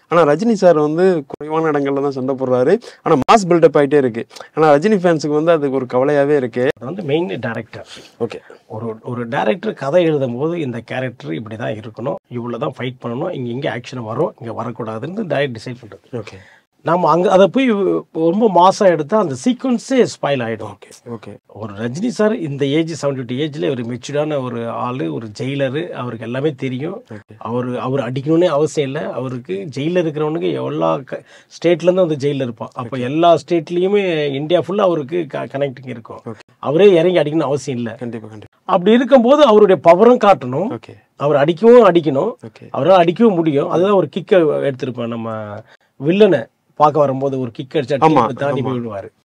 ஆனா ரஜினி சார் வந்து குறைவான இடங்கள்ல தான் சண்டை போடுறாரு ஆனா மாஸ் பில்டப் ஆயிட்டே இருக்கு ஆனா ரஜினி ஃபேன்ஸுக்கு வந்து அது ஒரு கவலையாவே இருக்கு அது வந்து மெயின் டேரக்டர் ஓகே ஒரு ஒரு டேரக்டர் கதை எழுதும் போது இந்த கேரக்டர் இப்படி தான் இருக்கணும் இவ்வளோ தான் ஃபைட் பண்ணணும் இங்கே இங்கே ஆக்ஷன் வரும் இங்கே வரக்கூடாதுன்னு டேரக்ட் டிசைட் பண்ணுறது ஓகே நம்ம அங்கே அதை போய் ரொம்ப மாசம் எடுத்தால் அந்த சீக்வன்ஸே ஸ்பாயில் ஆகிடும் ஓகே ஓகே ஒரு ரஜினி சார் இந்த ஏஜ் செவன்டி டூ ஏஜில் ஒரு மெச்சூர்டான ஒரு ஆள் ஒரு ஜெயிலரு அவருக்கு எல்லாமே தெரியும் ஓகே அவர் அவர் அடிக்கணும்னே அவசியம் இல்லை அவருக்கு ஜெயிலில் இருக்கிறவனுக்கு எல்லா ஸ்டேட்லேருந்து வந்து ஜெயிலில் இருப்பான் அப்போ எல்லா ஸ்டேட்லேயுமே இந்தியா ஃபுல்லாக அவருக்கு கனெக்டிங் இருக்கும் ஓகே அவரே இறங்கி அடிக்கணும்னு அவசியம் இல்லை கண்டிப்பா கண்டிப்பா அப்படி இருக்கும்போது அவருடைய பவரும் காட்டணும் ஓகே அவர் அடிக்கவும் அடிக்கணும் ஓகே அவரால் அடிக்கவும் முடியும் அதுதான் ஒரு கிக்கை எடுத்திருப்பேன் நம்ம வில்லனை பார்க்க வரும்போது ஒரு கிக் அடிச்சா ஆமா, தாண்டி ஆமா. போய் விடுவாரு